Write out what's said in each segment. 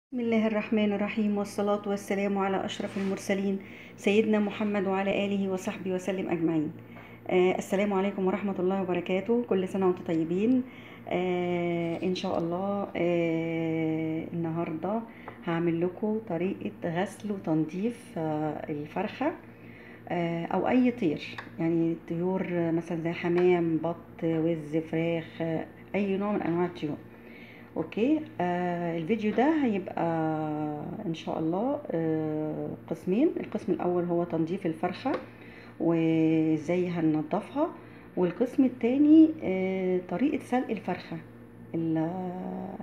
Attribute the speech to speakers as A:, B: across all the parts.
A: بسم الله الرحمن الرحيم والصلاة والسلام على أشرف المرسلين سيدنا محمد وعلى آله وصحبه وسلم أجمعين آه السلام عليكم ورحمة الله وبركاته كل سنة وانتم طيبين آه إن شاء الله آه النهاردة هعمل لكم طريقة غسل وتنظيف آه الفرخة آه أو أي طير يعني طيور آه، مثلا زي حمام بط وز فراخ آه أي نوع من أنواع الطيور اوكي آه الفيديو ده هيبقى ان شاء الله آه قسمين القسم الاول هو تنظيف الفرخة وازاي هننضفها والقسم التاني آه طريقة سلق الفرخة ال-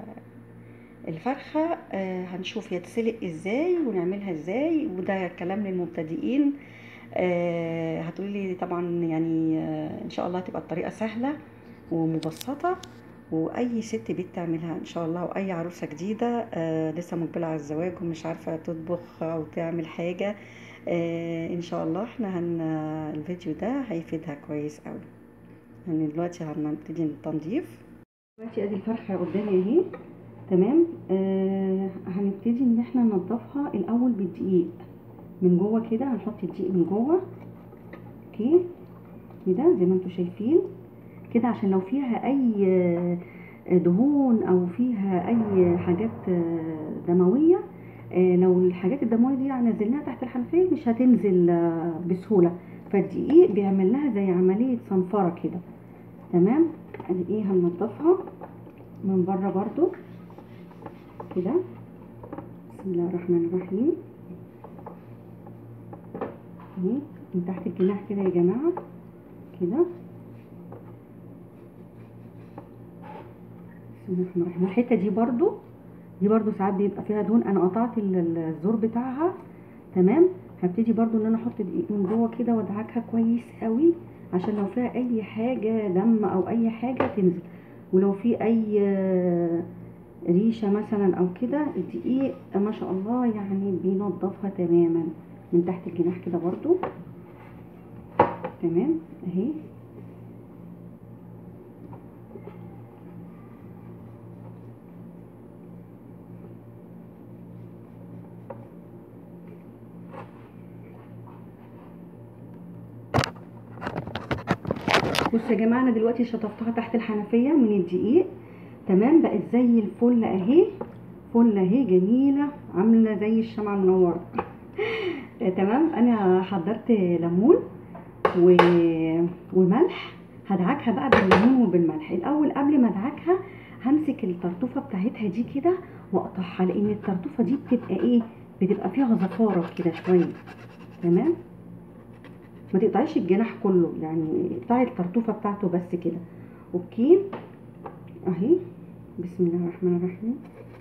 A: الفرخة آه هنشوف هي تسلق ازاي ونعملها ازاي وده كلام للمبتدئين آه هتقولي لي طبعا يعني آه ان شاء الله هتبقى الطريقة سهلة ومبسطة واي ست بيت تعملها ان شاء الله واي عروسه جديده آه لسه مقبله على الزواج ومش عارفه تطبخ او تعمل حاجه آه ان شاء الله احنا هن الفيديو ده هيفيدها كويس قوي يعني دلوقتي هنبتدي التنظيف دلوقتي ادي الفرخه قدامي اهي تمام آه هنبتدي ان احنا ننضفها الاول بالدقيق من جوه كده هنحط الدقيق من جوه اوكي كده زي ما انتم شايفين كده عشان لو فيها اي دهون او فيها اي حاجات دمويه لو الحاجات الدمويه دي نزلناها تحت الحنفيه مش هتنزل بسهوله فالدقيق بيعمل لها زي عمليه صنفره كده تمام ادي ايه هننضفها من بره برضو كده بسم الله الرحمن الرحيم اهي من تحت الجناح كده يا جماعه كده بسم الله الرحمن الرحيم الحته دي برضو دي برضو ساعات بيبقى فيها دهون انا قطعت ال- الزور بتاعها تمام هبتدي برضو ان انا احط دقيق من جوه كده وادعكها كويس قوي عشان لو فيها اي حاجه دم او اي حاجه تنزل ولو في اي آه، ريشه مثلا او كده الدقيق ما شاء الله يعني بينضفها تماما من تحت الجناح كده برضو تمام اهي بصوا يا جماعه انا دلوقتي شطفتها تحت الحنفيه من الدقيق تمام بقت زي الفل اهي فل اهي جميله عامله زي الشمعه المنوره تمام انا حضرت ليمون و... وملح هدعكها بقى بالليمون وبالملح الاول قبل ما ادعكها همسك الطرطوفه بتاعتها دي كده واقطعها لان الطرطوفه دي بتبقى ايه بتبقى فيها زفاره كده شويه تمام ما تقطعيش الجناح كله يعني اقطعي الطرطوفه بتاعته بس كده اوكي اهي بسم الله الرحمن الرحيم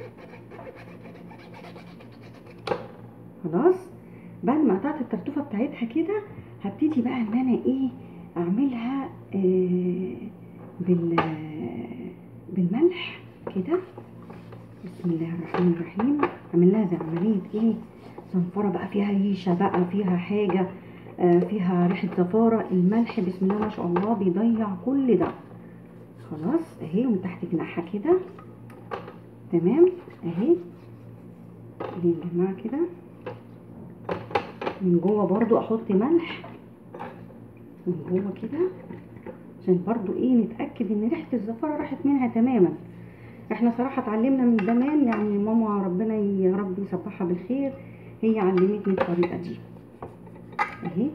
A: خلاص بعد ما قطعت الطرطوفه بتاعتها كده هبتدي بقى ان انا ايه اعملها آه بال بالملح كده بسم الله الرحمن الرحيم اعمل لها زي عمليه ايه صنفره بقى فيها ريشه بقى فيها حاجه آه، فيها ريحه زفاره الملح بسم الله ما شاء الله بيضيع كل ده خلاص اهي ومن تحت جناحها كده تمام اهي دي يا جماعه كده من جوه برضو احط ملح من جوه كده عشان برضو ايه نتاكد ان ريحه الزفاره راحت منها تماما احنا صراحه اتعلمنا من زمان يعني ماما ربنا يا رب يصبحها بالخير هي علمتني الطريقه دي اهي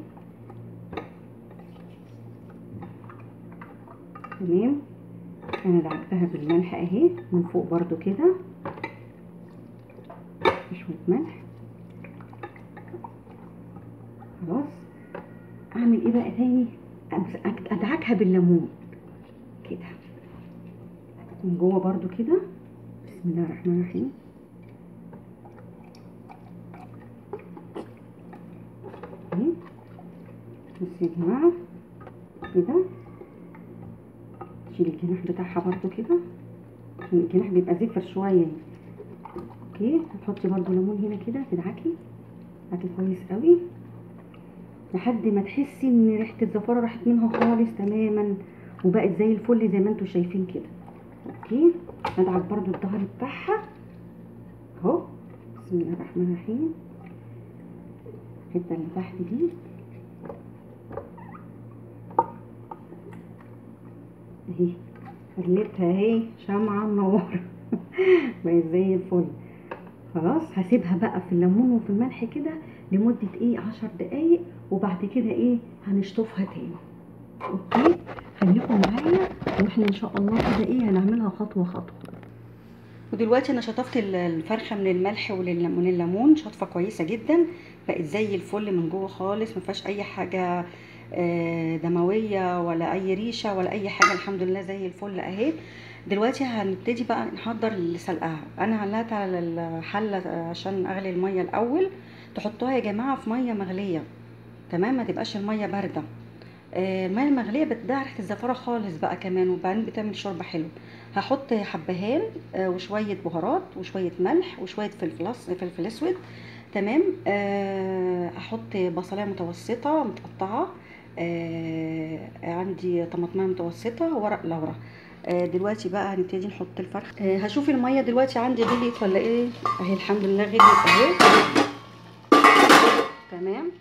A: تمام انا دعكتها بالملح اهي من فوق برضو كده شويه ملح خلاص اعمل ايه بقى تاني أد- ادعكها بالليمون كده من جوه برضو كده بسم الله الرحمن الرحيم اهي بصوا يا جماعه كده شيل الجناح بتاعها برضو كده عشان الجناح بيبقى زفر شويه اوكي هتحطي برضو ليمون هنا كده تدعكي تدعكي كويس قوي لحد ما تحسي ان ريحه الزفاره راحت منها خالص تماما وبقت زي الفل زي ما انتم شايفين كده اوكي ندعك برضو الظهر بتاعها اهو بسم الله الرحمن الرحيم الحته اللي تحت دي اهي خليتها اهي شمعة منورة بقت زي الفل خلاص هسيبها بقى في الليمون وفي الملح كده لمدة ايه عشر دقايق وبعد كده ايه هنشطفها تاني اوكي خليكم معايا واحنا ان شاء الله كده ايه هنعملها خطوة خطوة ودلوقتي انا شطفت الفرخه من الملح ومن الليمون شطفه كويسه جدا بقت زي الفل من جوه خالص ما فيهاش اي حاجه دمويه ولا اي ريشه ولا اي حاجه الحمد لله زي الفل اهي دلوقتي هنبتدي بقى نحضر لسلقها انا علقت على الحله عشان اغلي الميه الاول تحطوها يا جماعه في ميه مغليه تمام ما تبقاش الميه بارده الميه المغليه بتدعي ريحه الزفاره خالص بقى كمان وبعدين بتعمل شوربه حلو هحط حبهان وشويه بهارات وشويه ملح وشويه فلفل فلفل اسود تمام احط بصلايه متوسطه متقطعه عندي طماطمايه متوسطه وورق لورا دلوقتي بقى هنبتدي نحط الفرخ هشوف الميه دلوقتي عندي غليت ولا ايه اهي الحمد لله غليت اهي تمام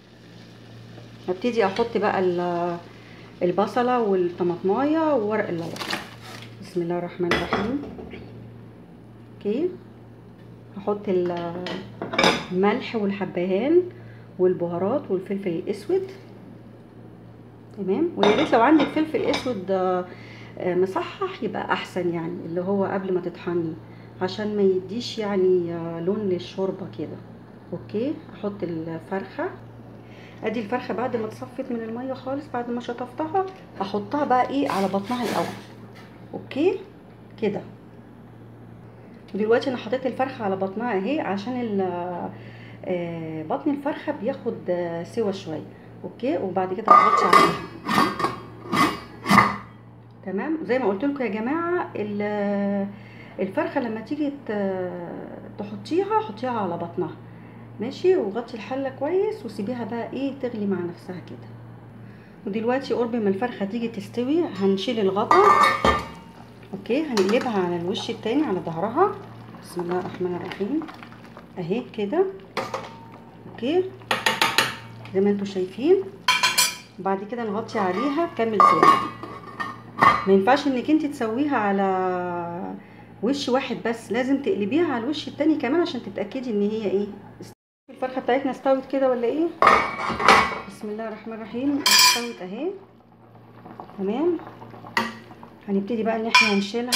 A: هبتدي احط بقى البصله والطماطمايه وورق اللورا بسم الله الرحمن الرحيم اوكي هحط الملح والحبهان والبهارات والفلفل الاسود تمام ويا ريت لو عندك فلفل اسود مصحح يبقى احسن يعني اللي هو قبل ما تطحني عشان ما يديش يعني لون للشوربه كده اوكي احط الفرخه ادي الفرخه بعد ما اتصفت من الميه خالص بعد ما شطفتها احطها بقى ايه على بطنها الاول اوكي كده دلوقتي انا حطيت الفرخه على بطنها اهي عشان بطن الفرخه بياخد سوا شويه اوكي وبعد كده هغطي عليها تمام زي ما قلت لكم يا جماعه الفرخه لما تيجي تحطيها حطيها على بطنها ماشي وغطي الحله كويس وسيبيها بقى ايه تغلي مع نفسها كده ودلوقتي قرب ما الفرخه تيجي تستوي هنشيل الغطا اوكي هنقلبها على الوش التاني على ظهرها بسم الله الرحمن الرحيم اهي كده اوكي زي ما انتم شايفين بعد كده نغطي عليها كامل سوا ما ينفعش انك انت تسويها على وش واحد بس لازم تقلبيها على الوش التاني كمان عشان تتاكدي ان هي ايه الفرخه بتاعتنا استوت كده ولا ايه بسم الله الرحمن الرحيم استوت اهي تمام هنبتدي بقى ان احنا نشيلها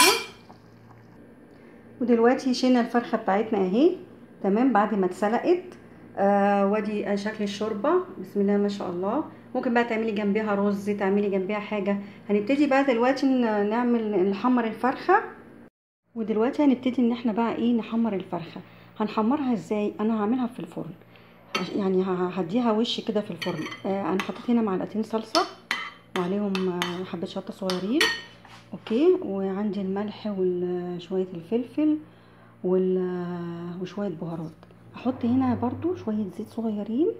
A: ودلوقتي شيلنا الفرخه بتاعتنا اهي تمام بعد ما اتسلقت آه وادي شكل الشوربه بسم الله ما شاء الله ممكن بقى تعملي جنبها رز تعملي جنبها حاجه هنبتدي بقى دلوقتي نعمل نحمر الفرخه ودلوقتي هنبتدي ان احنا بقى ايه نحمر الفرخه هنحمرها ازاي انا هعملها في الفرن يعني هديها وش كده في الفرن آه انا حطيت هنا معلقتين صلصه وعليهم آه حبه شطه صغيرين اوكي وعندي الملح وشويه الفلفل وشويه بهارات احط هنا برضو شويه زيت صغيرين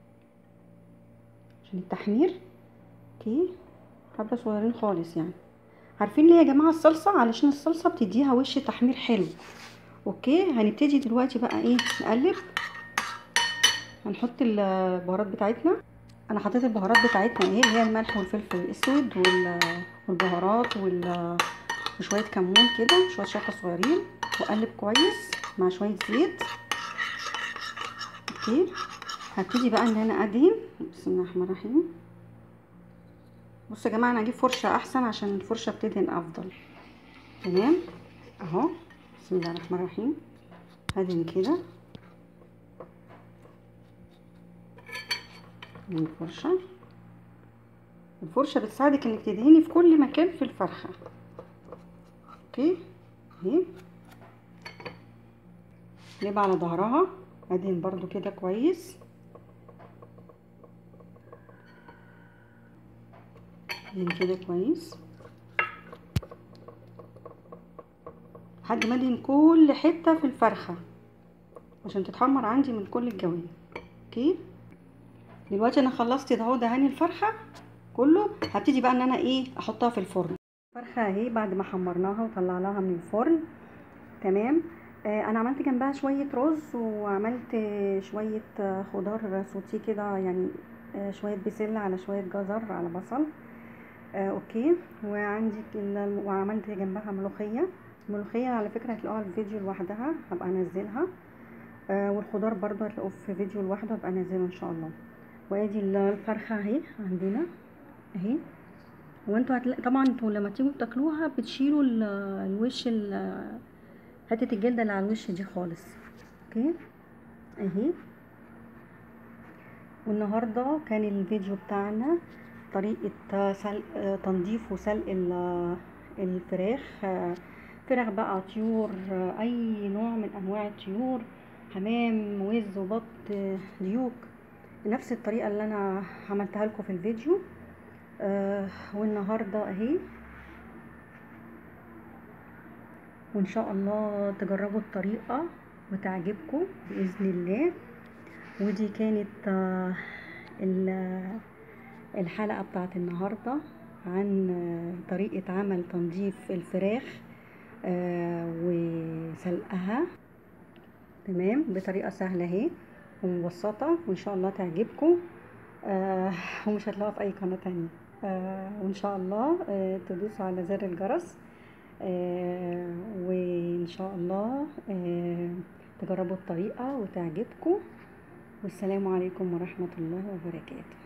A: عشان التحمير اوكي حبه صغيرين خالص يعني عارفين ليه يا جماعه الصلصه علشان الصلصه بتديها وش تحمير حلو اوكي هنبتدي دلوقتي بقى ايه نقلب هنحط البهارات بتاعتنا انا حطيت البهارات بتاعتنا اهي اللي هي الملح والفلفل الاسود والبهارات وشويه كمون كده شويه شطه صغيرين واقلب كويس مع شويه زيت اوكي هبتدي بقى ان انا ادهن بسم الله الرحمن الرحيم بصوا يا جماعه انا هجيب فرشه احسن عشان الفرشه بتدهن افضل تمام اهو بسم الله الرحمن الرحيم هدهن كده الفرشه الفرشه بتساعدك انك تدهني في كل مكان في الفرخه اوكي اهي نجيب على ظهرها ادهن برضو كده كويس ادهن كده كويس لحد ما ادهن كل حته في الفرخه عشان تتحمر عندي من كل الجوانب اوكي دلوقتي انا خلصت اهو دهاني الفرخه كله هبتدي بقى ان انا ايه احطها في الفرن الفرخه اهي بعد ما حمرناها وطلعناها من الفرن تمام آه، انا عملت جنبها شويه رز وعملت آه، شويه آه، خضار سوتيه كده يعني آه، شويه بسله على شويه جزر على بصل آه، اوكي وعندي ال- وعملت جنبها ملوخيه ملوخيه على فكره هتلاقوها في فيديو لوحدها هبقى انزلها آه، والخضار برضو هتلاقوه في فيديو لوحده هبقى انزله ان شاء الله وادي ال- الفرخه اهي عندنا اهي وانتوا هتلاقي طبعا انتوا لما تيجوا تاكلوها بتشيلوا ال- الوش ال- حته الجلده اللي على الوش دي خالص اوكي اهي والنهارده كان الفيديو بتاعنا طريقه سلق آه، تنظيف وسلق ال- الفراخ آه، فراخ بقى طيور آه، اي نوع من انواع الطيور حمام وز وبط آه، ديوك نفس الطريقه اللي انا عملتها لكم في الفيديو آه والنهارده اهي وان شاء الله تجربوا الطريقه وتعجبكم باذن الله ودي كانت آه ال- الحلقه بتاعت النهارده عن آه، طريقه عمل تنظيف الفراخ آه وسلقها تمام بطريقه سهله اهي ومبسطه وان شاء الله تعجبكم آه ومش هتلاقوها في اي قناه تانية آه وان شاء الله آه تدوسوا على زر الجرس آه وان شاء الله آه تجربوا الطريقه وتعجبكم والسلام عليكم ورحمه الله وبركاته